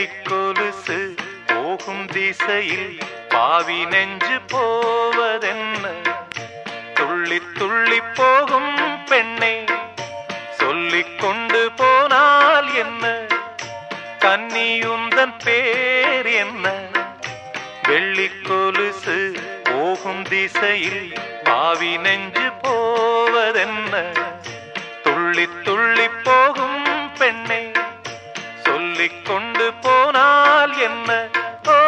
வெள்ளிக்கொலுசு போகும் திசையில் பாவி நெஞ்சு போவதென்ன துள்ளி துள்ளி போகும் பெண்ணே சொல்லிக் கொண்டு போனால் என்ன கன்னியுந்தன் பேர் என்ன வெள்ளிக்கொலுசு போகும் திசையில் பாவி நெஞ்சு போவதென்ன துள்ளி துள்ளி போகும் பெண்ணை சொல்லிக் கொண்டு போனால் என்ன ஓ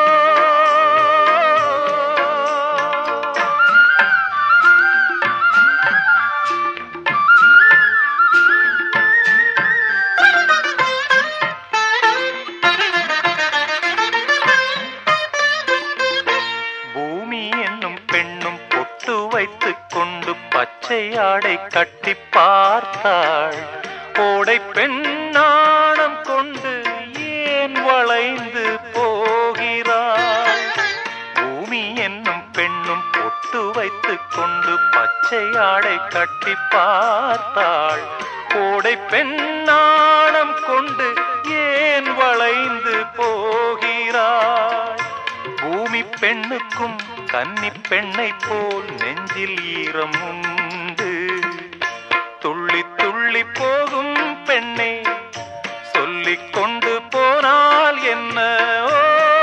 பூமி என்னும் பெண்ணும் பொட்டு வைத்துக் கொண்டு பச்சை ஆடை கட்டி பார்த்தாள் ஓடை பெண்ணாணம் கொண்டு ஏன் வளைந்து போகிறாள் பூமி என்னும் பெண்ணும் பொட்டு வைத்துக் கொண்டு பச்சை ஆடை கட்டி பார்த்தாள் ஓடை பெண்ணாணம் கொண்டு ஏன் வளைந்து போகிறாள் பூமி பெண்ணுக்கும் கன்னி பெண்ணை போல் நெஞ்சில் ஈரம் உண்டு துள்ளி துள்ளி போகும் பெண்ணை சொல்லிக் கொண்டு போனால் என்ன ஓ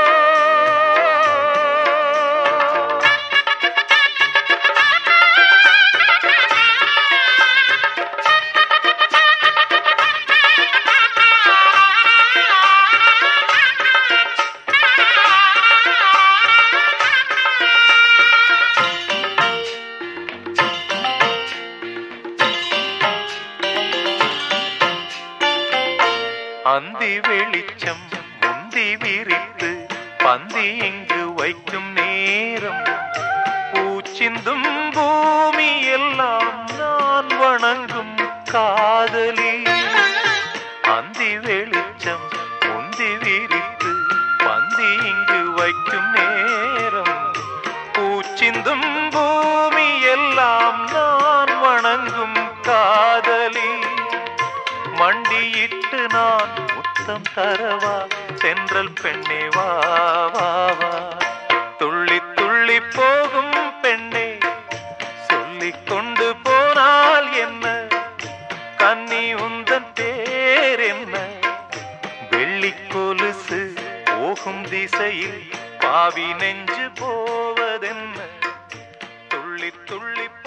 அந்தி வெளிச்சம் முந்தி விரித்து பந்தி இங்கு வைக்கும் நேரம் பூச்சிந்தும் பூமி எல்லாம் நான் வணங்கும் காதலி அந்தி வெளிச்சம் முந்தி விரித்து பந்தி இங்கு வைக்கும் நேரம் பூச்சிந்தும் பூமி எல்லாம் நான் வணங்கும் காதலி மண்டியிட்டு நான் முத்தம் தரவா சென்றல் பெண்ணே வா வா வா துள்ளி துள்ளி போகும் பெண்ணே சொல்லிக் கொண்டு போனால் என்ன கன்னி உந்தன் பேர் என்ன வெள்ளி கொலுசு போகும் திசையில் பாவி நெஞ்சு போவதென்ன துள்ளி துள்ளி